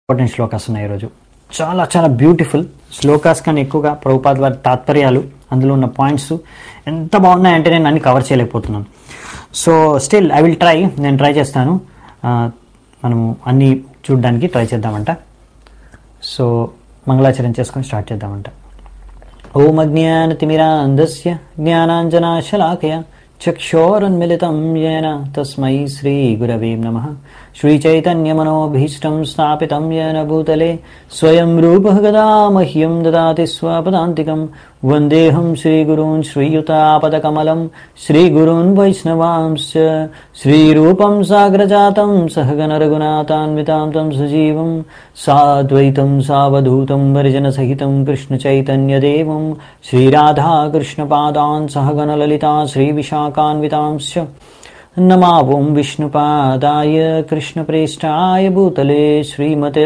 Important shlokas ఉన్నాయి ఈరోజు చాలా చాలా బ్యూటిఫుల్ శ్లోకాస్ కన్నా ఎక్కువగా ప్రభుపాద వారి తాత్పర్యాలు అందులో ఉన్న పాయింట్స్ ఎంత బాగున్నాయంటే నేను అన్ని కవర్ చేయలేకపోతున్నాను so still I will try నేను ట్రై చేస్తాను ఆ, మనము అన్ని చూడడానికి ట్రై చేద్దామంట సో మంగళాచరణ చేసుకొని స్టార్ట్ చేద్దామంట ఓం అజ్ఞానతిమిరాంధస్య జ్ఞానాంజనాశలాకయ చక్షోరున్మిళితం येन తస్మై శ్రీగురవే నమः श्रीचैतन्यमनोभीष्टं स्थापितं येन भूतले स्वयं रूपः गदा मह्यं ददाति स्वपदान्तिकं वन्देऽहं श्रीगुरून् श्रीयुतापदकमलं श्रीगुरून् वैष्णवांश्च श्रीरूपं साग्रजातं सहगनरघुनाथान्वितां तं सजीवं साद्वैतं सावधूतं वरिजनसहितं कृष्णचैतन्यदेवं श्रीराधाकृष्णपादान् सहगणललिता श्रीविशाखान्वितांश्च नमावों विष्णुपादाय कृष्णप्रेष्ठाय भूतले श्रीमते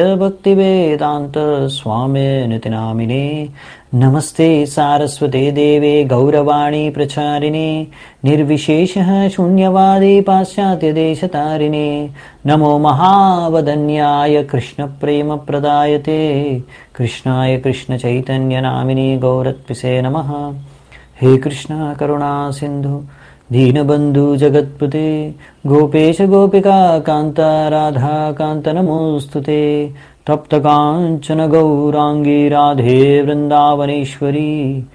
भक्तिवेदान्तस्वामिनिति नामिने नमस्ते सारस्वते देवे गौरवाणी प्रचारिणे निर्विशेषः शून्यवादे पाश्चात्यदेशतारिणे नमो महावदन्याय कृष्णप्रेमप्रदायते कृष्णाय कृष्णचैतन्यनामिने गौरत्पिसे नमः हे कृष्ण करुणा सिन्धु दीनबन्धु जगत्पते गोपेश गोपिका कान्त राधा कान्त नमोऽस्तु ते तप्तकाञ्चन गौराङ्गी राधे वृन्दावनेश्वरी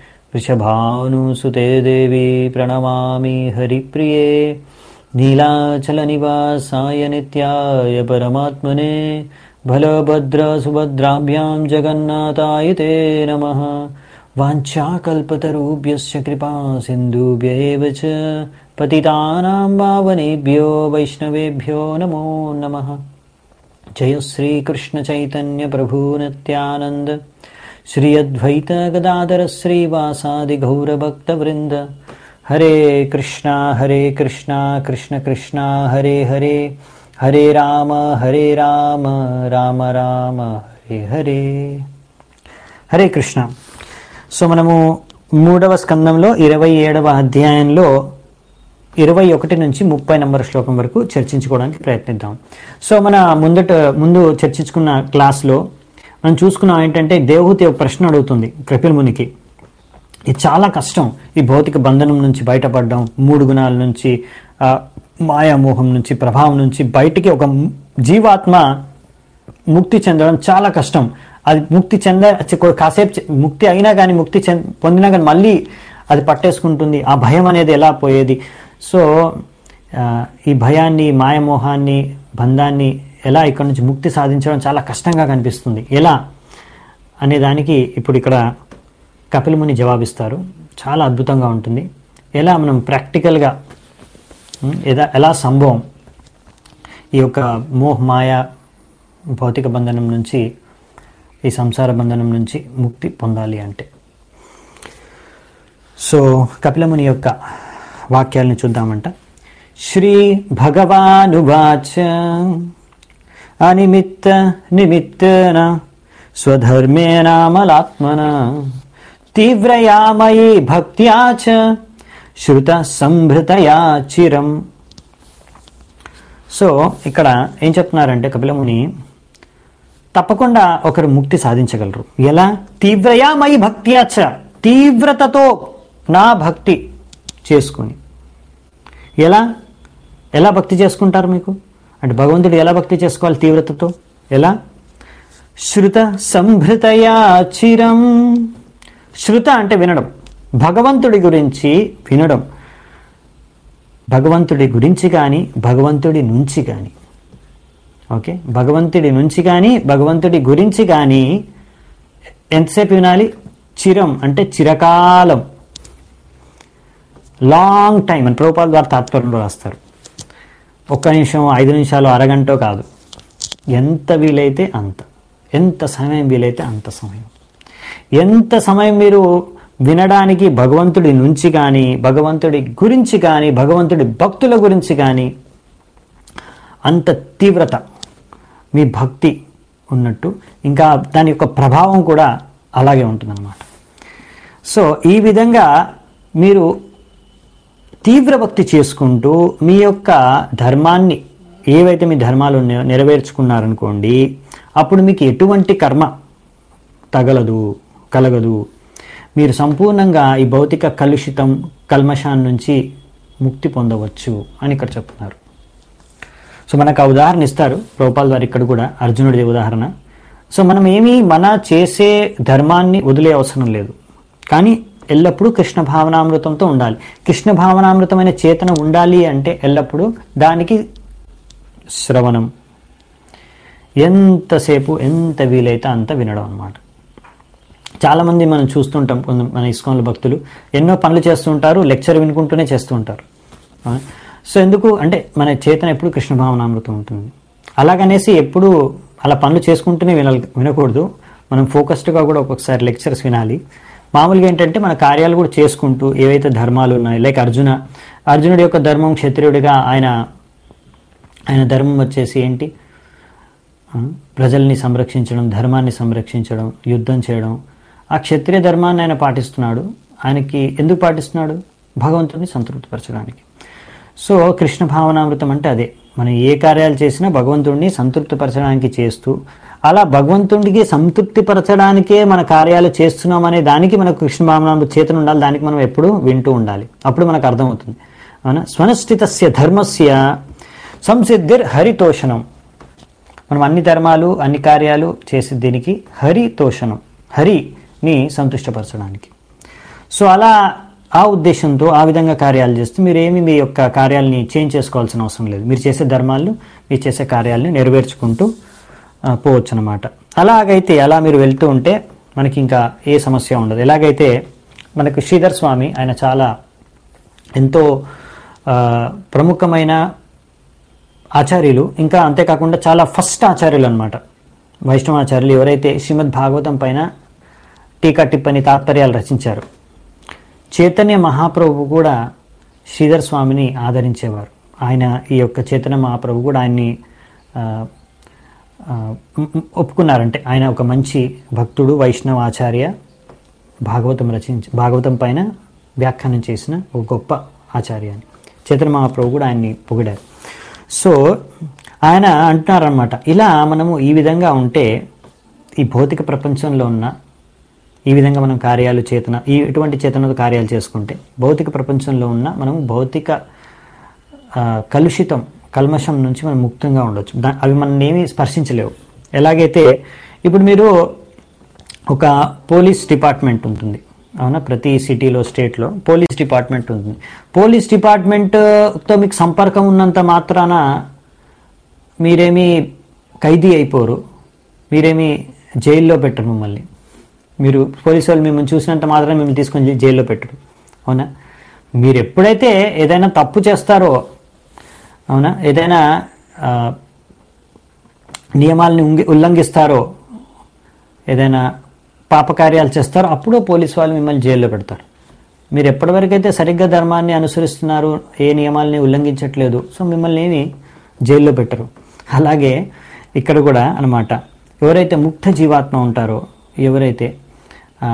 वृषभानुसुते देवी प्रणमामि हरिप्रिये नीलाचलनिवासाय नित्याय परमात्मने बलभद्रसुभद्राभ्यां जगन्नाथाय ते नमः वाञ्छाकल्पतरुभ्यश्च कृपा सिन्धुभ्य एव च पतितानां पावनेभ्यो वैष्णवेभ्यो नमो नमः जय श्रीकृष्णचैतन्यप्रभु नित्यानन्द श्री अद्वैत गदाधर श्रीवासादिगौरभक्तवृन्द हरे कृष्णा हरे कृष्णा कृष्ण कृष्णा हरे हरे हरे राम हरे राम రామ రామ హరే హరే హరే కృష్ణ సో మనము మూడవ స్కందంలో ఇరవై ఏడవ అధ్యాయంలో ఇరవై ఒకటి నుంచి ముప్పై నంబర్ శ్లోకం వరకు చర్చించుకోవడానికి ప్రయత్నిద్దాం సో మన ముందట ముందు చర్చించుకున్న క్లాస్లో మనం చూసుకున్నాం ఏంటంటే దేవహూతి ఒక ప్రశ్న అడుగుతుంది కపిల్ మునికి ఇది చాలా కష్టం ఈ భౌతిక బంధనం నుంచి బయటపడడం మూడు గుణాల నుంచి ఆ, మాయామోహం నుంచి ప్రభావం నుంచి బయటికి ఒక జీవాత్మ ముక్తి చెందడం చాలా కష్టం అది ముక్తి చెంద చె- కాసేపు చె- ముక్తి అయినా కానీ ముక్తి చెంద పొందినా కానీ మళ్ళీ అది పట్టేసుకుంటుంది ఆ భయం అనేది ఎలా పోయేది సో ఆ, ఈ భయాన్ని మాయమోహాన్ని బంధాన్ని ఎలా ఇక్కడ నుంచి ముక్తి సాధించడం చాలా కష్టంగా కనిపిస్తుంది ఎలా అనే దానికి ఇప్పుడు ఇక్కడ కపిల్ ముని జవాబిస్తారు చాలా అద్భుతంగా ఉంటుంది ఎలా మనం ప్రాక్టికల్గా ఉం, ఎలా ఎలా సంభవం ఈ యొక్క మోహ మాయ భౌతిక బంధనం నుంచి ఈ సంసార బంధనం నుంచి ముక్తి పొందాలి అంటే సో కపిలముని యొక్క వాక్యాలను చూద్దామంట శ్రీ భగవానువాచ అనిమిత్త నిమిత్తన స్వధర్మేనామలాత్మన తీవ్రయామయీ భక్త్యా చ శృత సంభృతయా చిరం సో ఇక్కడ ఏం చెప్తున్నారంటే కపిలముని తప్పకుండా ఒకరు ముక్తి సాధించగలరు ఎలా తీవ్రయామయి భక్త్యాచ తీవ్రతతో నా భక్తి చేసుకుని ఎలా ఎలా భక్తి చేసుకుంటారు మీకు అంటే భగవంతుడు ఎలా భక్తి చేసుకోవాలి తీవ్రతతో ఎలా శృత సంభృతయా చిరం శృత అంటే వినడం భగవంతుడి గురించి వినడం భగవంతుడి గురించి కానీ భగవంతుడి నుంచి కానీ ఓకే భగవంతుడి నుంచి కానీ భగవంతుడి గురించి కానీ ఎంతసేపు వినాలి చిరం అంటే చిరకాలం లాంగ్ టైం అని ప్రభుపాల్ గారు తాత్పర్యంలో రాస్తారు ఒక్క నిమిషం ఐదు నిమిషాలు అరగంట కాదు ఎంత వీలైతే అంత ఎంత సమయం వీలైతే అంత సమయం ఎంత సమయం మీరు వినడానికి భగవంతుడి నుంచి కానీ భగవంతుడి గురించి కానీ భగవంతుడి భక్తుల గురించి కానీ అంత తీవ్రత మీ భక్తి ఉన్నట్టు ఇంకా దాని యొక్క ప్రభావం కూడా అలాగే ఉంటుందన్నమాట సో ఈ విధంగా మీరు తీవ్ర భక్తి చేసుకుంటూ మీ యొక్క ధర్మాన్ని ఏవైతే మీ ధర్మాలు ఉన్నాయో నెరవేర్చుకున్నారనుకోండి అప్పుడు మీకు ఎటువంటి కర్మ తగలదు కలగదు మీరు సంపూర్ణంగా ఈ భౌతిక కలుషితం కల్మషాన్ నుంచి ముక్తి పొందవచ్చు అని ఇక్కడ చెప్తున్నారు సో మనకు ఆ ఉదాహరణ ఇస్తారు ప్రభుపాల్ వారు ఇక్కడ కూడా అర్జునుడి ఉదాహరణ సో మనం ఏమీ మన చేసే ధర్మాన్ని వదిలే అవసరం లేదు కానీ ఎల్లప్పుడూ కృష్ణ భావనామృతంతో ఉండాలి కృష్ణ భావనామృతమైన చేతన ఉండాలి అంటే ఎల్లప్పుడూ దానికి శ్రవణం ఎంతసేపు ఎంత వీలైతే అంత వినడం అన్నమాట చాలామంది మనం చూస్తుంటాం కొంత మన ఇస్కాన్ల భక్తులు ఎన్నో పనులు చేస్తుంటారు లెక్చర్ వినుకుంటూనే చేస్తూ ఉంటారు ఆ? సో ఎందుకు అంటే మన చేతన ఎప్పుడు కృష్ణ భావనామృతం ఉంటుంది అలాగనేసి ఎప్పుడు అలా పనులు చేసుకుంటూనే వినాలి వినకూడదు మనం ఫోకస్డ్గా కూడా ఒక్కొక్కసారి లెక్చర్స్ వినాలి మామూలుగా ఏంటంటే మన కార్యాలు కూడా చేసుకుంటూ ఏవైతే ధర్మాలు ఉన్నాయి లైక్ అర్జున అర్జునుడి యొక్క ధర్మం క్షత్రియుడిగా ఆయన ఆయన ధర్మం వచ్చేసి ఏంటి ఆ, ప్రజల్ని సంరక్షించడం ధర్మాన్ని సంరక్షించడం యుద్ధం చేయడం ఆ క్షత్రియ ధర్మాన్ని ఆయన పాటిస్తున్నాడు ఆయనకి ఎందుకు పాటిస్తున్నాడు భగవంతుడిని సంతృప్తిపరచడానికి సో కృష్ణ భావనామృతం అంటే అదే మనం ఏ కార్యాలు చేసినా భగవంతుడిని సంతృప్తిపరచడానికి చేస్తూ అలా భగవంతుడికి సంతృప్తిపరచడానికే మన కార్యాలు చేస్తున్నాం అనే దానికి మనకు కృష్ణ భావనామృత చేతన ఉండాలి దానికి మనం ఎప్పుడూ వింటూ ఉండాలి అప్పుడు మనకు అర్థమవుతుంది అవునా స్వనస్థితస్య ధర్మస్య సంసిద్ధిర్ హరితోషణం మనం అన్ని ధర్మాలు అన్ని కార్యాలు చేసే దీనికి హరి తోషణం హరిని సంతుష్టపరచడానికి సో అలా ఆ ఉద్దేశంతో ఆ విధంగా కార్యాలు చేస్తే మీరేమి మీ యొక్క కార్యాలని చేంజ్ చేసుకోవాల్సిన అవసరం లేదు మీరు చేసే ధర్మాలను మీరు చేసే కార్యాలని నెరవేర్చుకుంటూ ఆ, పోవచ్చు అనమాట అలాగైతే అలా మీరు వెళ్తూ ఉంటే మనకి ఇంకా ఏ సమస్య ఉండదు ఎలాగైతే మనకు శ్రీధర్ స్వామి ఆయన చాలా ఎంతో ఆ, ప్రముఖమైన ఆచార్యులు ఇంకా అంతేకాకుండా చాలా ఫస్ట్ ఆచార్యులు అనమాట వైష్ణవాచార్యులు ఎవరైతే శ్రీమద్ భాగవతం పైన టీకా టిప్పని తాత్పర్యాలు రచించారు చైతన్య మహాప్రభు కూడా శ్రీధర్ స్వామిని ఆదరించేవారు ఆయన ఈ యొక్క చైతన్య మహాప్రభు కూడా ఆయన్ని ఆ, ఆ, ఉమ్, ఉమ్, ఒప్పుకున్నారంటే ఆయన ఒక మంచి భక్తుడు వైష్ణవ ఆచార్య భాగవతం రచించి భాగవతం పైన వ్యాఖ్యానం చేసిన ఒక గొప్ప ఆచార్య అని చైతన్య మహాప్రభు కూడా ఆయన్ని పొగిడారు సో ఆయన అంటున్నారనమాట ఇలా మనము ఈ విధంగా ఉంటే ఈ భౌతిక ప్రపంచంలో ఉన్న ఈ విధంగా మనం కార్యాలు చేతన ఈ ఇటువంటి చేతనతో కార్యాలు చేసుకుంటే భౌతిక ప్రపంచంలో ఉన్న మనం భౌతిక ఆ, కలుషితం కల్మషం నుంచి మనం ముక్తంగా ఉండొచ్చు దా అవి మనల్ని ఏమీ స్పర్శించలేవు ఎలాగైతే ఇప్పుడు మీరు ఒక పోలీస్ డిపార్ట్మెంట్ ఉంటుంది అవునా ప్రతి సిటీలో స్టేట్లో పోలీస్ డిపార్ట్మెంట్ ఉంటుంది పోలీస్ డిపార్ట్మెంట్తో మీకు సంపర్కం ఉన్నంత మాత్రాన మీరేమీ ఖైదీ అయిపోరు మీరేమీ జైల్లో పెట్టరు మిమ్మల్ని మీరు పోలీసు వాళ్ళు మిమ్మల్ని చూసినంత మాత్రం మిమ్మల్ని తీసుకొని జైల్లో పెట్టరు అవునా మీరు ఎప్పుడైతే ఏదైనా తప్పు చేస్తారో అవునా ఏదైనా ఆ, నియమాల్ని ఉంగి ఉల్లంఘిస్తారో ఏదైనా పాపకార్యాలు చేస్తారో అప్పుడు పోలీసు వాళ్ళు మిమ్మల్ని జైల్లో పెడతారు మీరు ఎప్పటివరకైతే సరిగ్గా ధర్మాన్ని అనుసరిస్తున్నారు ఏ నియమాల్ని ఉల్లంఘించట్లేదు సో మిమ్మల్ని ఏమి జైల్లో పెట్టరు అలాగే ఇక్కడ కూడా అన్నమాట ఎవరైతే ముక్త జీవాత్మ ఉంటారో ఎవరైతే ఆ,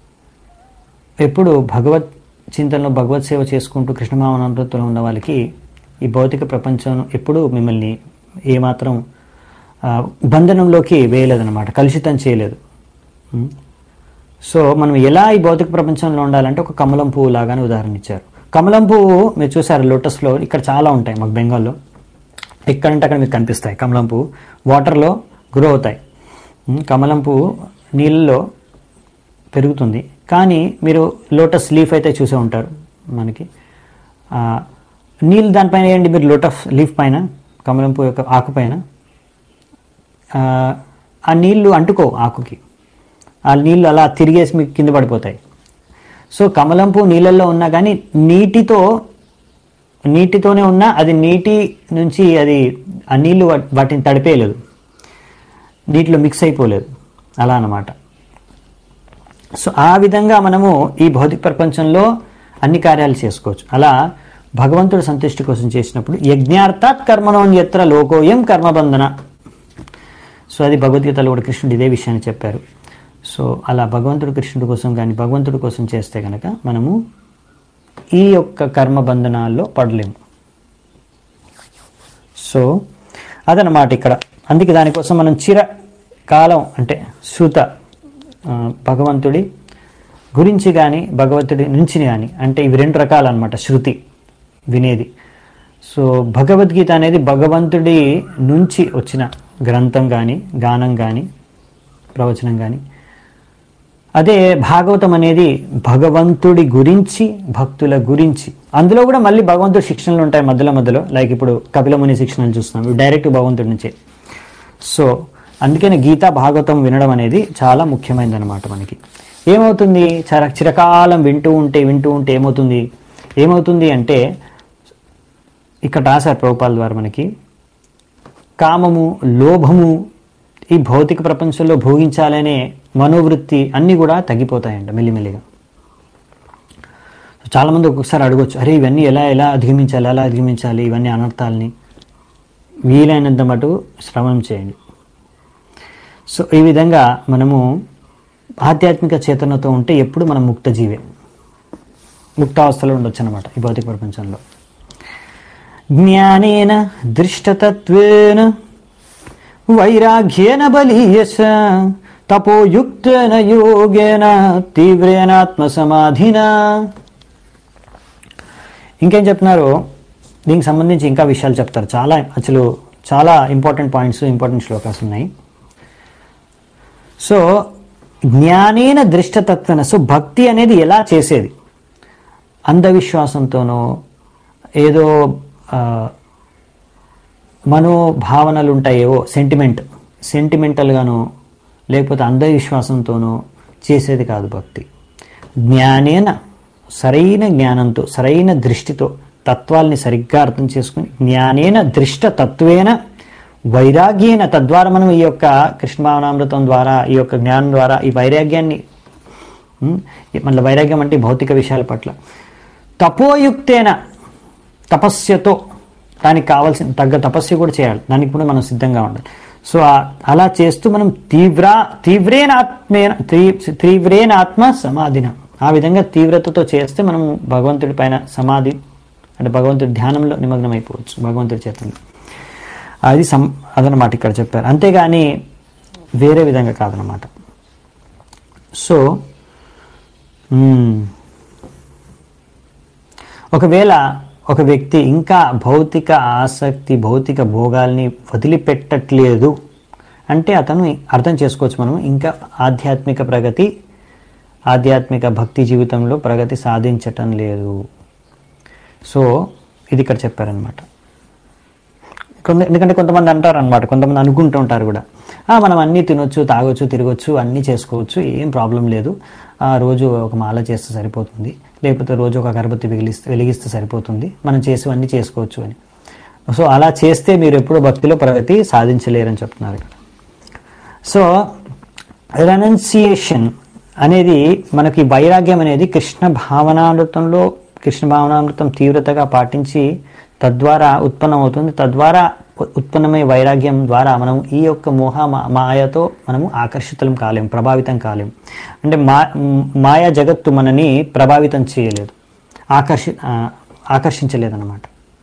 ఎప్పుడు భగవత్ చింతనలో భగవత్ సేవ చేసుకుంటూ కృష్ణమావనంతో ఉన్న వాళ్ళకి ఈ భౌతిక ప్రపంచం ఎప్పుడూ మిమ్మల్ని ఏమాత్రం ఆ, బంధనంలోకి వేయలేదన్నమాట కలుషితం చేయలేదు ఉం? సో మనం ఎలా ఈ భౌతిక ప్రపంచంలో ఉండాలంటే ఒక కమలం పువ్వు లాగానే ఉదాహరణ ఇచ్చారు కమలం పువ్వు మీరు చూసారు లోటస్లో ఇక్కడ చాలా ఉంటాయి మాకు బెంగాల్లో ఎక్కడంటే అక్కడ మీకు కనిపిస్తాయి కమలం పువ్వు వాటర్లో గ్రో అవుతాయి ఉం? కమలం పువ్వు నీళ్ళలో పెరుగుతుంది కానీ మీరు లోటస్ లీఫ్ అయితే చూసే ఉంటారు మనకి ఆ, నీళ్ళు దానిపైన వేయండి మీరు లోటస్ లీఫ్ పైన కమలం పువ్వు యొక్క ఆకు పైన ఆ, ఆ నీళ్లు అంటుకో ఆకుకి ఆ నీళ్లు అలా తిరిగేసి మీకు కింద పడిపోతాయి సో కమలం పువ్వు నీళ్ళల్లో ఉన్నా కానీ నీటితో నీటితోనే ఉన్నా అది నీటి నుంచి అది ఆ నీళ్లు వాట్- వాటిని తడిపేయలేదు నీటిలో మిక్స్ అయిపోలేదు అలా అన్నమాట సో ఆ విధంగా మనము ఈ భౌతిక ప్రపంచంలో అన్ని కార్యాలు చేసుకోవచ్చు అలా భగవంతుడు సంతుష్టి కోసం చేసినప్పుడు యజ్ఞార్థాత్ కర్మణోన్యత్ర లోకోయం కర్మబంధన సో అది భగవద్గీతలో కూడా కృష్ణుడు ఇదే విషయాన్ని చెప్పారు సో అలా భగవంతుడు కృష్ణుడి కోసం కానీ భగవంతుడి కోసం చేస్తే కనుక మనము ఈ యొక్క కర్మ బంధనాల్లో పడలేము సో అదనమాట ఇక్కడ అందుకే దానికోసం మనం చిర కాలం అంటే శృత ఆ, భగవంతుడి గురించి కానీ భగవంతుడి నుంచి కానీ అంటే ఇవి రెండు రకాలు అనమాట శృతి వినేది సో భగవద్గీత అనేది భగవంతుడి నుంచి వచ్చిన గ్రంథం కానీ గానం కానీ ప్రవచనం కానీ అదే భాగవతం అనేది భగవంతుడి గురించి భక్తుల గురించి అందులో కూడా మళ్ళీ భగవంతుడి శిక్షణలు ఉంటాయి మధ్యలో మధ్యలో లైక్ ఇప్పుడు కపిలముని శిక్షణలు చూస్తున్నాం ఇవి డైరెక్ట్ భగవంతుడి నుంచే సో అందుకని గీతా భాగవతం వినడం అనేది చాలా ముఖ్యమైనది అనమాట మనకి ఏమవుతుంది చర చిరకాలం వింటూ ఉంటే వింటూ ఉంటే ఏమవుతుంది ఏమవుతుంది అంటే ఇక్కడ రాశారు ప్రభుపాల ద్వారా మనకి కామము లోభము ఈ భౌతిక ప్రపంచంలో భోగించాలనే మనోవృత్తి అన్నీ కూడా తగ్గిపోతాయంట మెల్లిమెల్లిగా చాలామంది ఒక్కొక్కసారి అడగొచ్చు అరే ఇవన్నీ ఎలా ఎలా అధిగమించాలి ఎలా అధిగమించాలి ఇవన్నీ అనర్థాలని వీలైనంత మటు శ్రవణం చేయండి సో ఈ విధంగా మనము ఆధ్యాత్మిక చేతనతో ఉంటే ఎప్పుడు మనం ముక్త జీవే ముక్తావస్థలో ఉండొచ్చు అనమాట ఈ భౌతిక ప్రపంచంలో జ్ఞానేన దృష్టతత్వేన వైరాగ్యేన బలీయస తపోయుక్తేన యోగేన తీవ్రేనాత్మ సమాధిన ఇంకేం చెప్తున్నారు దీనికి సంబంధించి ఇంకా విషయాలు చెప్తారు చాలా అసలు చాలా ఇంపార్టెంట్ పాయింట్స్ ఇంపార్టెంట్ శ్లోకాస్ ఉన్నాయి సో జ్ఞానేన దృష్టతత్వన సో భక్తి అనేది ఎలా చేసేది అంధవిశ్వాసంతోనో ఏదో ఆ, మనోభావనలు ఉంటాయేవో సెంటిమెంట్ సెంటిమెంటల్గానో లేకపోతే అంధవిశ్వాసంతోనో చేసేది కాదు భక్తి జ్ఞానేన సరైన జ్ఞానంతో సరైన దృష్టితో తత్వాల్ని సరిగ్గా అర్థం చేసుకుని జ్ఞానేన దృష్ట తత్వేన వైరాగ్యేన తద్వారా మనం ఈ యొక్క కృష్ణభావనామృతం ద్వారా ఈ యొక్క జ్ఞానం ద్వారా ఈ వైరాగ్యాన్ని ఉమ్, మళ్ళీ వైరాగ్యం అంటే భౌతిక విషయాల పట్ల తపోయుక్తేన తపస్యతో దానికి కావాల్సిన తగ్గ తపస్సు కూడా చేయాలి దానికి కూడా మనం సిద్ధంగా ఉండాలి సో ఆ- అలా చేస్తూ మనం తీవ్ర తీవ్రేనాత్మేన తీ- తీవ్రేనాత్మ సమాధిన ఆ విధంగా తీవ్రతతో చేస్తే మనం భగవంతుడి పైన సమాధి అంటే భగవంతుడి ధ్యానంలో నిమగ్నం అయిపోవచ్చు భగవంతుడి చేతంలో అది సం అదనమాట ఇక్కడ చెప్పారు అంతేగాని వేరే విధంగా కాదనమాట సో మ్మ్. ఒకవేళ ఒక వ్యక్తి ఇంకా భౌతిక ఆసక్తి భౌతిక భోగాల్ని వదిలిపెట్టట్లేదు అంటే అతను అర్థం చేసుకోవచ్చు మనం ఇంకా ఆధ్యాత్మిక ప్రగతి ఆధ్యాత్మిక భక్తి జీవితంలో ప్రగతి సాధించటం లేదు సో ఇది ఇక్కడ చెప్పారనమాట కొంత ఎందుకంటే కొంతమంది అంటారు అనమాట కొంతమంది అనుకుంటూ ఉంటారు కూడా "ఆ, మనం అన్నీ తినొచ్చు తాగొచ్చు తిరగొచ్చు అన్నీ చేసుకోవచ్చు ఏం ప్రాబ్లం లేదు ఆ రోజు ఒక మాల చేస్తే సరిపోతుంది లేకపోతే రోజు ఒక అగరబత్తి వెలిగిస్తే వెలిగిస్తే సరిపోతుంది మనం చేసేవన్నీ చేసుకోవచ్చు అని సో అలా చేస్తే మీరు ఎప్పుడూ భక్తిలో ప్రగతి సాధించలేరని చెప్తున్నారు ఇక్కడ సో రెనౌన్సియేషన్ అనేది మనకి వైరాగ్యం అనేది కృష్ణ భావనామృతంలో కృష్ణ భావనామృతం తీవ్రతగా పాటించి తద్వారా ఉత్పన్నమవుతుంది తద్వారా ఉ- ఉత్పన్నమయ్యే వైరాగ్యం ద్వారా మనం ఈ యొక్క మోహ మా- మాయతో మనము ఆకర్షితులం కాలేం ప్రభావితం కాలేం అంటే మా మాయా జగత్తు మనని ప్రభావితం చేయలేదు ఆకర్షి ఆ, ఆకర్షించలేదన్నమాట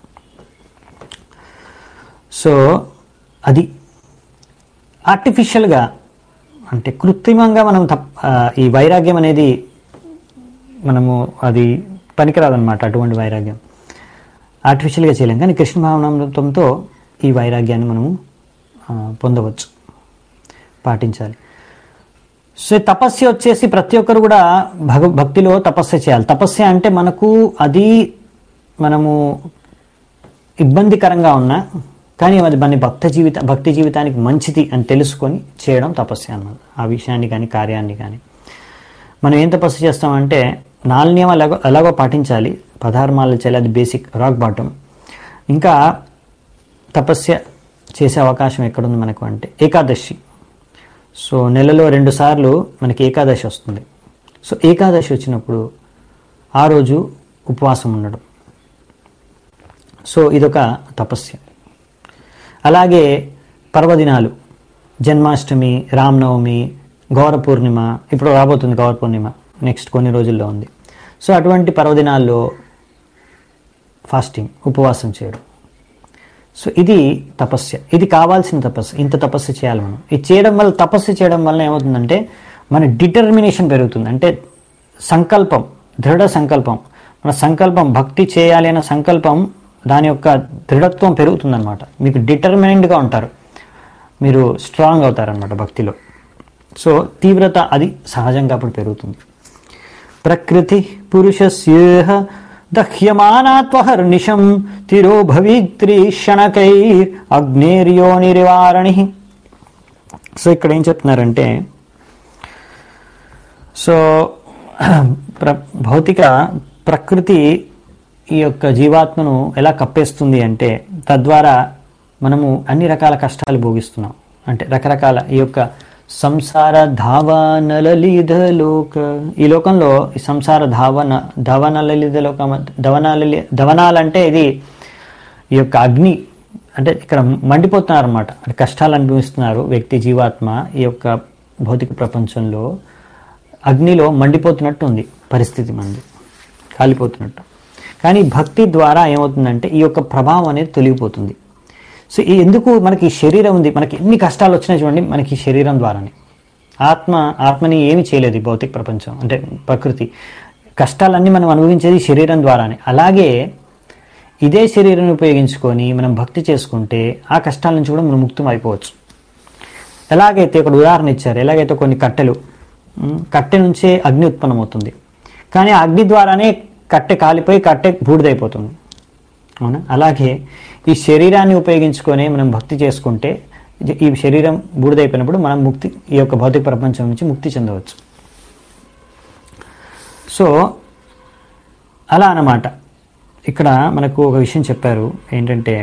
సో అది ఆర్టిఫిషియల్గా అంటే కృత్రిమంగా మనం తప్ ఆ, ఈ వైరాగ్యం అనేది మనము అది పనికిరాదనమాట అటువంటి వైరాగ్యం ఆర్టిఫిషియల్గా చేయలేం కానీ కృష్ణ భావనామృతంతో ఈ వైరాగ్యాన్ని మనము ఆ, పొందవచ్చు పాటించాలి సో తపస్య వచ్చేసి ప్రతి ఒక్కరు కూడా భగ భక్తిలో తపస్య చేయాలి తపస్య అంటే మనకు అది మనము ఇబ్బందికరంగా ఉన్నా కానీ అది మన భక్త జీవిత భక్తి జీవితానికి మంచిది అని తెలుసుకొని చేయడం తపస్య అన్నది ఆ విషయాన్ని కానీ కార్యాన్ని కానీ మనం ఏం తపస్సు చేస్తామంటే నాలుగు నియమాలు ఎలాగో ఎలాగో పాటించాలి పదహారమాలు చేయాలి అది బేసిక్ రాక్ బాటమ్ ఇంకా తపస్య చేసే అవకాశం ఎక్కడుంది మనకు అంటే ఏకాదశి సో నెలలో రెండు సార్లు మనకి ఏకాదశి వస్తుంది సో ఏకాదశి వచ్చినప్పుడు ఆ రోజు ఉపవాసం ఉండడం సో ఇదొక తపస్య అలాగే పర్వదినాలు జన్మాష్టమి రామనవమి గౌర పూర్ణిమ ఇప్పుడు రాబోతుంది గౌర పూర్ణిమ నెక్స్ట్ కొన్ని రోజుల్లో ఉంది సో అటువంటి పర్వదినాల్లో ఫాస్టింగ్ ఉపవాసం చేయడం సో ఇది తపస్య ఇది కావాల్సిన తపస్సు ఇంత తపస్సు చేయాలి మనం ఇది చేయడం వల్ల తపస్సు చేయడం వల్ల ఏమవుతుందంటే మన డిటర్మినేషన్ పెరుగుతుంది అంటే సంకల్పం దృఢ సంకల్పం మన సంకల్పం భక్తి చేయాలి అనే సంకల్పం దాని యొక్క దృఢత్వం పెరుగుతుందన్నమాట మీకు డిటర్మినెంట్గా ఉంటారు మీరు స్ట్రాంగ్ అవుతారనమాట భక్తిలో సో తీవ్రత అది సహజంగా అప్పుడు పెరుగుతుంది ప్రకృతి పురుషస్యేహ దహ్యమానాత్వహర్నిశం తిరో భవిత్రి శణకైర్ అగ్నేర్యో నివారణి సో ఇక్కడ ఏం చెప్తున్నారంటే సో ప్ర భౌతిక ప్రకృతి ఈ యొక్క జీవాత్మను ఎలా కప్పేస్తుంది అంటే తద్వారా మనము అన్ని రకాల కష్టాలు భోగిస్తున్నాం అంటే రకరకాల ఈ యొక్క సంసార ధావనలలిధ లోక ఈ లోకంలో ఈ సంసార ధావన ధవనలలిధ లోక ధవనాలలి ధవనాలంటే ఇది ఈ యొక్క అగ్ని అంటే ఇక్కడ మండిపోతున్నారు అనమాట అంటే కష్టాలు అనుభవిస్తున్నారు వ్యక్తి జీవాత్మ ఈ యొక్క భౌతిక ప్రపంచంలో అగ్నిలో మండిపోతున్నట్టు ఉంది పరిస్థితి మంది కాలిపోతున్నట్టు కానీ భక్తి ద్వారా ఏమవుతుందంటే ఈ యొక్క ప్రభావం అనేది తొలగిపోతుంది సో ఈ ఎందుకు మనకి ఈ శరీరం ఉంది మనకి ఎన్ని కష్టాలు వచ్చినాయి చూడండి మనకి ఈ శరీరం ద్వారానే ఆత్మ ఆత్మని ఏమి చేయలేదు ఈ భౌతిక ప్రపంచం అంటే ప్రకృతి కష్టాలన్నీ మనం అనుభవించేది ఈ శరీరం ద్వారానే అలాగే ఇదే శరీరం ఉపయోగించుకొని మనం భక్తి చేసుకుంటే ఆ కష్టాల నుంచి కూడా మనం ముక్తం అయిపోవచ్చు ఎలాగైతే ఒక ఉదాహరణ ఇచ్చారు ఎలాగైతే కొన్ని కట్టెలు ఉమ్, కట్టె నుంచే అగ్ని ఉత్పన్నమవుతుంది కానీ ఆ అగ్ని ద్వారానే కట్టె కాలిపోయి కట్టె బూడిదైపోతుంది అవునా అలాగే ఈ శరీరాన్ని ఉపయోగించుకొని మనం భక్తి చేసుకుంటే ఇది- ఈ శరీరం బూడిదైపోయినప్పుడు మనం ముక్తి ఈ యొక్క భౌతిక ప్రపంచం నుంచి ముక్తి చెందవచ్చు సో అలా అన్నమాట ఇక్కడ మనకు ఒక విషయం చెప్పారు ఏంటంటే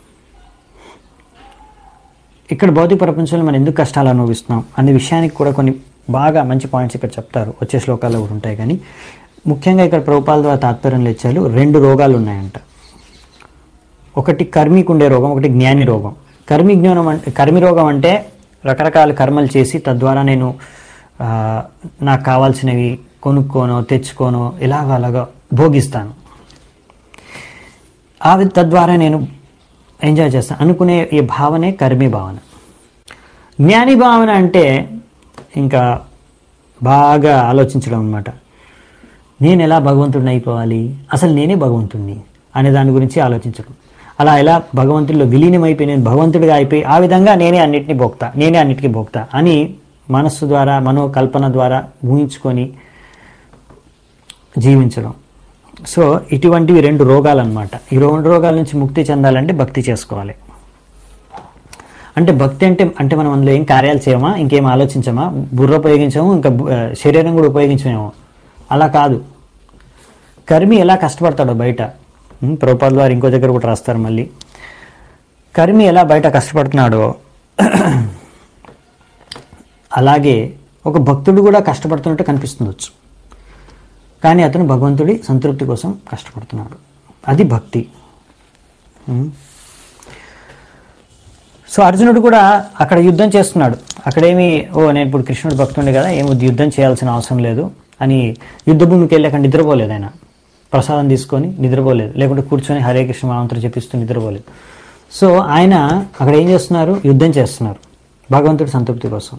ఇక్కడ భౌతిక ప్రపంచంలో మనం ఎందుకు కష్టాలు అనుభవిస్తున్నాం అనే విషయానికి కూడా కొన్ని బాగా మంచి పాయింట్స్ ఇక్కడ చెప్తారు వచ్చే శ్లోకాల్లో కూడా ఉంటాయి కానీ ముఖ్యంగా ఇక్కడ ప్రభుపాల ద్వారా తాత్పర్యంలో ఇచ్చారు రెండు రోగాలు ఉన్నాయంట ఒకటి కర్మికి ఉండే రోగం ఒకటి జ్ఞాని రోగం కర్మి జ్ఞానం అంటే కర్మి రోగం అంటే రకరకాల కర్మలు చేసి తద్వారా నేను ఆ, నాకు కావాల్సినవి కొనుక్కోనో తెచ్చుకోనో ఇలాగ అలాగా భోగిస్తాను ఆ వి- తద్వారా నేను ఎంజాయ్ చేస్తాను అనుకునే ఈ భావనే కర్మి భావన జ్ఞాని భావన అంటే ఇంకా బాగా ఆలోచించడం అనమాట నేను ఎలా భగవంతుడిని అయిపోవాలి అసలు నేనే భగవంతుడిని అనే దాని గురించి ఆలోచించడం అలా ఎలా భగవంతుడిలో విలీనమైపోయి నేను భగవంతుడిగా అయిపోయి ఆ విధంగా నేనే అన్నిటిని భోక్తా నేనే అన్నిటికీ భోక్తా అని మనస్సు ద్వారా మనోకల్పన ద్వారా ఊహించుకొని జీవించడం సో ఇటువంటివి రెండు రోగాలు అనమాట ఈ రెండు రోగాల నుంచి ముక్తి చెందాలంటే భక్తి చేసుకోవాలి అంటే భక్తి అంటే అంటే మనం అందులో ఏం కార్యాలు చేయమా ఇంకేం ఆలోచించమా బుర్ర ఉపయోగించము ఇంకా బు- ఆ, శరీరం కూడా ఉపయోగించమేమో అలా కాదు కర్మి ఎలా కష్టపడతాడో బయట ఉం, ప్రభుపాదుల వారు ఇంకో దగ్గర కూడా రాస్తారు మళ్ళీ కర్మి ఎలా బయట కష్టపడుతున్నాడో అలాగే ఒక భక్తుడు కూడా కష్టపడుతున్నట్టు కనిపిస్తుండొచ్చు కానీ అతను భగవంతుడి సంతృప్తి కోసం కష్టపడుతున్నాడు అది భక్తి ఉం. సో అర్జునుడు కూడా అక్కడ యుద్ధం చేస్తున్నాడు అక్కడేమి ఓ నేను ఇప్పుడు కృష్ణుడు భక్తుండే కదా ఏమో యుద్ధం చేయాల్సిన అవసరం లేదు అని యుద్ధ భూమికి వెళ్ళి అక్కడ నిద్రపోలేదు ఆయన ప్రసాదం తీసుకొని నిద్రపోలేదు లేకుంటే కూర్చొని హరే కృష్ణ మహామంత్రం చెప్పిస్తూ నిద్రపోలేదు సో ఆయన అక్కడ ఏం చేస్తున్నారు యుద్ధం చేస్తున్నారు భగవంతుడి సంతృప్తి కోసం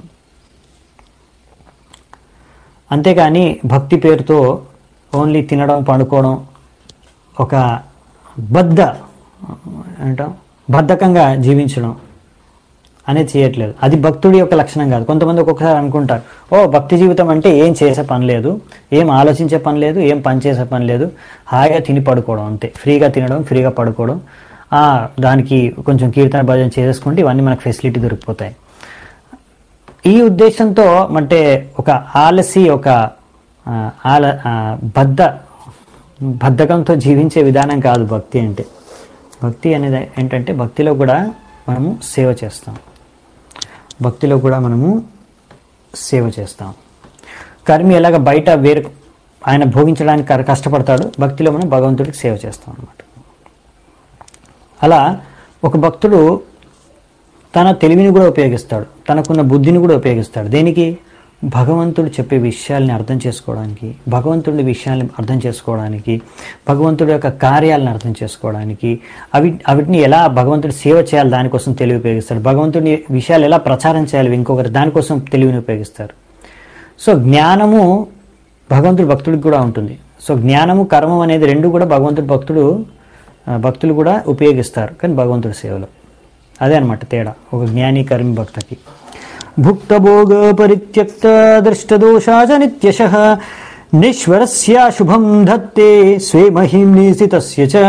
అంతేకాని భక్తి పేరుతో ఓన్లీ తినడం పండుకోవడం ఒక బద్ధ అంటాం బద్ధకంగా జీవించడం అనేది చేయట్లేదు అది భక్తుడి యొక్క లక్షణం కాదు కొంతమంది ఒక్కొక్కసారి అనుకుంటారు ఓ భక్తి జీవితం అంటే ఏం చేసే పని లేదు ఏం ఆలోచించే పని లేదు ఏం పని చేసే పని లేదు హాయిగా తిని పడుకోవడం అంతే ఫ్రీగా తినడం ఫ్రీగా పడుకోవడం ఆ, దానికి కొంచెం కీర్తన భజన చేసుకుంటే ఇవన్నీ మనకు ఫెసిలిటీ దొరికిపోతాయి ఈ ఉద్దేశంతో అంటే ఒక ఆలసి ఒక ఆ, ఆల ఆ, బద్ధ బద్ధకంతో జీవించే విధానం కాదు భక్తి అంటే భక్తి అనేది ఏంటంటే భక్తిలో కూడా మనము సేవ చేస్తాం భక్తిలో కూడా మనము సేవ చేస్తాం కర్మి ఎలాగ బయట వేరు ఆయన భోగించడానికి కర- కష్టపడతాడు భక్తిలో మనం భగవంతుడికి సేవ చేస్తాం అన్నమాట అలా ఒక భక్తుడు తన తెలివిని కూడా ఉపయోగిస్తాడు తనకున్న బుద్ధిని కూడా ఉపయోగిస్తాడు దేనికి భగవంతుడు చెప్పే విషయాల్ని అర్థం చేసుకోవడానికి భగవంతుడి విషయాల్ని అర్థం చేసుకోవడానికి భగవంతుడి యొక్క కార్యాలను అర్థం చేసుకోవడానికి అవి అవిటిని ఎలా భగవంతుడి సేవ చేయాలి దానికోసం తెలివి ఉపయోగిస్తారు భగవంతుడి విషయాలు ఎలా ప్రచారం చేయాలి ఇంకొకరు దానికోసం తెలివిని ఉపయోగిస్తారు సో జ్ఞానము భగవంతుడి భక్తుడికి కూడా ఉంటుంది సో జ్ఞానము కర్మం అనేది రెండు కూడా భగవంతుడి భక్తుడు ఆ, భక్తులు కూడా ఉపయోగిస్తారు కానీ భగవంతుడి సేవలో అదే అనమాట తేడా ఒక జ్ఞాని కర్మి భక్తకి భుక్తభోగ పరిత్యక్త దృష్టదోషాచ నిత్యశ నిశ్వరస్య శుభం ధత్తే స్వే మహిం నిసితస్య చ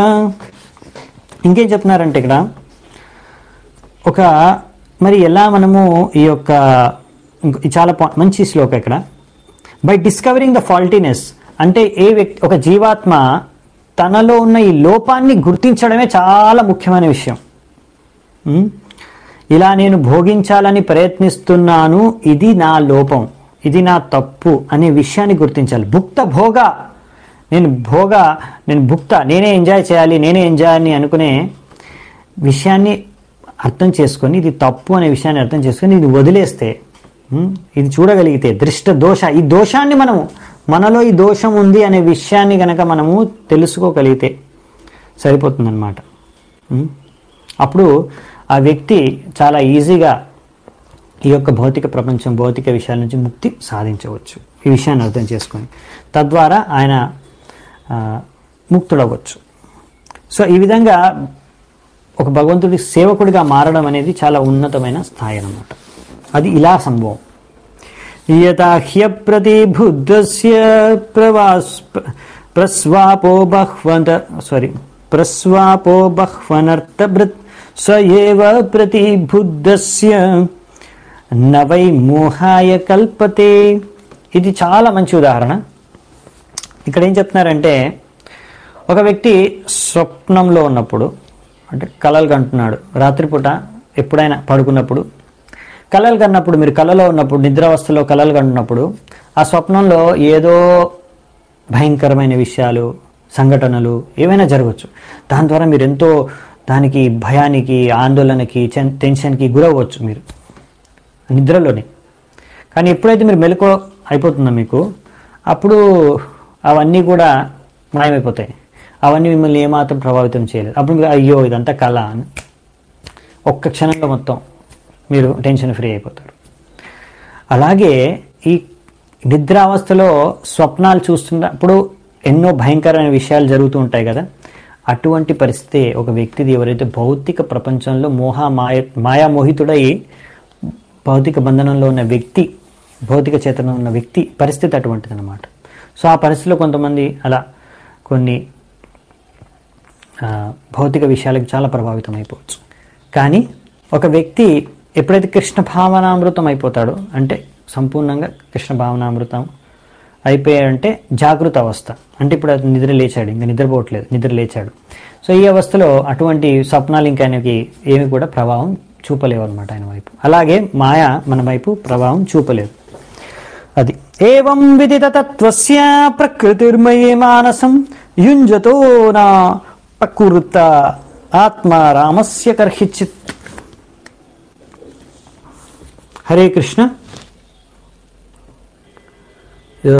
ఇంకేం చెప్తున్నారంటే ఇక్కడ ఒక మరి ఎలా మనము ఈ యొక్క ఇంకో- ఇది చాలా పా- మంచి శ్లోక ఇక్కడ బై డిస్కవరింగ్ ద ఫాల్టీనెస్ అంటే ఏ వ్యక్తి ఒక జీవాత్మ తనలో ఉన్న ఈ లోపాన్ని గుర్తించడమే చాలా ముఖ్యమైన విషయం ఉమ్? ఇలా నేను భోగించాలని ప్రయత్నిస్తున్నాను ఇది నా లోపం ఇది నా తప్పు అనే విషయాన్ని గుర్తించాలి భుక్త భోగ నేను భోగ నేను భుక్త నేనే ఎంజాయ్ చేయాలి నేనే ఎంజాయ్ అని అనుకునే విషయాన్ని అర్థం చేసుకొని ఇది తప్పు అనే విషయాన్ని అర్థం చేసుకొని ఇది వదిలేస్తే ఉమ్, ఇది చూడగలిగితే దృష్ట దోష ఈ దోషాన్ని మనము మనలో ఈ దోషం ఉంది అనే విషయాన్ని గనక మనము తెలుసుకోగలిగితే సరిపోతుందన్నమాట ఉమ్, అప్పుడు ఆ వ్యక్తి చాలా ఈజీగా ఈ యొక్క భౌతిక ప్రపంచం భౌతిక విషయాల నుంచి ముక్తి సాధించవచ్చు ఈ విషయాన్ని అర్థం చేసుకొని తద్వారా ఆయన ఆ, ముక్తుడవచ్చు సో ఈ విధంగా ఒక భగవంతుడి సేవకుడిగా మారడం అనేది చాలా ఉన్నతమైన స్థాయి అన్నమాట అది ఇలా సంభవం యథా హ్యప్రతిబుద్ధస్య ప్రవాస్ ప్రస్వాపో బహ్వంత సారీ ప్రస్వాపో బహ్వనర్థభృత్ స ఏవ ప్రతిబుద్ధస్య నవై మోహాయ కల్పతే ఇది చాలా మంచి ఉదాహరణ ఇక్కడ ఏం చెప్తున్నారంటే ఒక వ్యక్తి స్వప్నంలో ఉన్నప్పుడు అంటే కలలు కంటున్నాడు రాత్రిపూట ఎప్పుడైనా పడుకున్నప్పుడు కలలు కన్నప్పుడు మీరు కలలో ఉన్నప్పుడు నిద్రావస్థలో కలలు కంటున్నప్పుడు ఆ స్వప్నంలో ఏదో భయంకరమైన విషయాలు సంఘటనలు ఏవైనా జరగవచ్చు దాని ద్వారా మీరు ఎంతో దానికి భయానికి ఆందోళనకి చెన్- టెన్షన్కి గురవ్వచ్చు మీరు నిద్రలోనే కానీ ఎప్పుడైతే మీరు మెలకు అయిపోతుందో మీకు అప్పుడు అవన్నీ కూడా మాయమైపోతాయి అవన్నీ మిమ్మల్ని ఏమాత్రం ప్రభావితం చేయలేదు అప్పుడు మీరు అయ్యో ఇదంతా కళ అని ఒక్క క్షణంలో మొత్తం మీరు టెన్షన్ ఫ్రీ అయిపోతారు అలాగే ఈ నిద్రావస్థలో స్వప్నాలు చూస్తున్నప్పుడు ఎన్నో భయంకరమైన విషయాలు జరుగుతూ ఉంటాయి కదా అటువంటి పరిస్థితి ఒక వ్యక్తిది ఎవరైతే భౌతిక ప్రపంచంలో మోహ మాయ మాయామోహితుడై భౌతిక బంధనంలో ఉన్న వ్యక్తి భౌతిక చేతనంలో ఉన్న వ్యక్తి పరిస్థితి అటువంటిది అనమాట సో ఆ పరిస్థితిలో కొంతమంది అలా కొన్ని ఆ, భౌతిక విషయాలకు చాలా ప్రభావితం అయిపోవచ్చు కానీ ఒక వ్యక్తి ఎప్పుడైతే కృష్ణ భావనామృతం అయిపోతాడో అంటే సంపూర్ణంగా కృష్ణ భావనామృతం అయిపోయాడంటే జాగృత అవస్థ అంటే ఇప్పుడు అతను నిద్ర లేచాడు ఇంకా నిద్రపోవట్లేదు నిద్ర లేచాడు సో ఈ అవస్థలో అటువంటి స్వప్నాలు ఇంకా ఆయనకి ఏమి కూడా ప్రభావం చూపలేవు అనమాట ఆయన వైపు అలాగే మాయ మన వైపు ప్రభావం చూపలేదు అది ఏం విదిత తత్వస్య ప్రకృతిర్మయే మానసం యుంజతో నా ప్రకృత ఆత్మ రామస్య కర్హిచిత్ హరే కృష్ణ